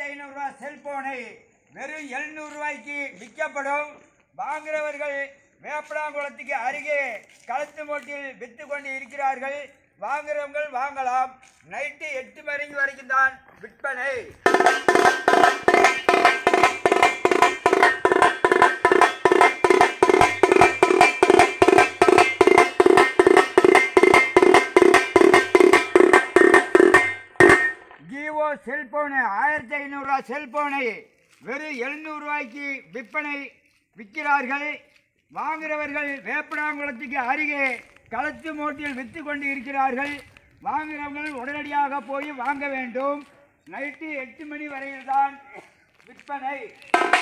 ஐநூறு ரூபாய் செல்போனை வெறும் எழுநூறு ரூபாய்க்கு விற்கப்படும் வாங்குறவர்கள் வேப்படாங்குளத்துக்கு அருகே களத்து மோட்டில் விற்று கொண்டு இருக்கிறார்கள் வாங்குறவங்க வாங்கலாம் நைட்டு எட்டு மணி வரைக்கும் தான் விற்பனை ஜியோ செல்போனு ஆயிரத்தி ஐநூறுரூவா செல்போனை வெறும் எழுநூறு ரூபாய்க்கு விற்பனை விற்கிறார்கள் வாங்குறவர்கள் வேப்பனாங்குளத்துக்கு அருகே களத்து மோட்டில் விற்று கொண்டு இருக்கிறார்கள் வாங்குறவர்கள் உடனடியாக போய் வாங்க வேண்டும் நைட்டு எட்டு மணி வரையில் தான் விற்பனை